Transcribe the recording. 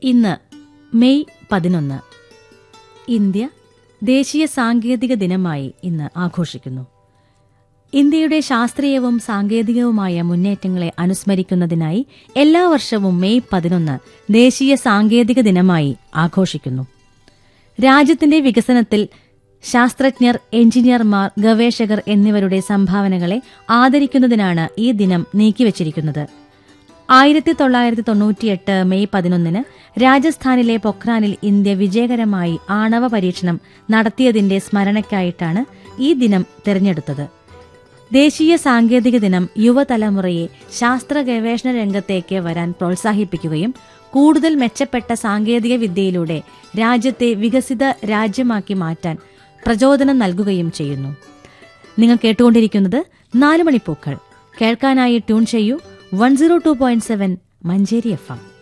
ഇന്ന് മെയ് പതിനൊന്ന് ഇന്ത്യ ദേശീയ സാങ്കേതിക ദിനമായി ഇന്ന് ആഘോഷിക്കുന്നു ഇന്ത്യയുടെ ശാസ്ത്രീയവും സാങ്കേതികവുമായ മുന്നേറ്റങ്ങളെ അനുസ്മരിക്കുന്നതിനായി എല്ലാ വർഷവും മെയ് പതിനൊന്ന് ദേശീയ സാങ്കേതിക ദിനമായി ആഘോഷിക്കുന്നു രാജ്യത്തിന്റെ വികസനത്തിൽ ശാസ്ത്രജ്ഞർ എഞ്ചിനീയർമാർ ഗവേഷകർ എന്നിവരുടെ സംഭാവനകളെ ആദരിക്കുന്നതിനാണ് ഈ ദിനം നീക്കിവച്ചിരിക്കുന്നത് ആയിരത്തി തൊള്ളായിരത്തി തൊണ്ണൂറ്റിയെട്ട് മെയ് പതിനൊന്നിന് രാജസ്ഥാനിലെ പൊഖ്രാനിൽ ഇന്ത്യ വിജയകരമായി ആണവ പരീക്ഷണം നടത്തിയതിന്റെ സ്മരണയ്ക്കായിട്ടാണ് ഈ ദിനം തിരഞ്ഞെടുത്തത് ദേശീയ സാങ്കേതിക ദിനം യുവതലമുറയെ ശാസ്ത്ര ഗവേഷണ രംഗത്തേക്ക് വരാൻ പ്രോത്സാഹിപ്പിക്കുകയും കൂടുതൽ മെച്ചപ്പെട്ട സാങ്കേതിക വിദ്യയിലൂടെ രാജ്യത്തെ വികസിത രാജ്യമാക്കി മാറ്റാൻ പ്രചോദനം നൽകുകയും ചെയ്യുന്നു നിങ്ങൾ കേട്ടുകൊണ്ടിരിക്കുന്നത് നാല് മണിപ്പൂക്കൾ കേൾക്കാനായി ട്യൂൺ ചെയ്യൂ one zero two point seven Manjeri F M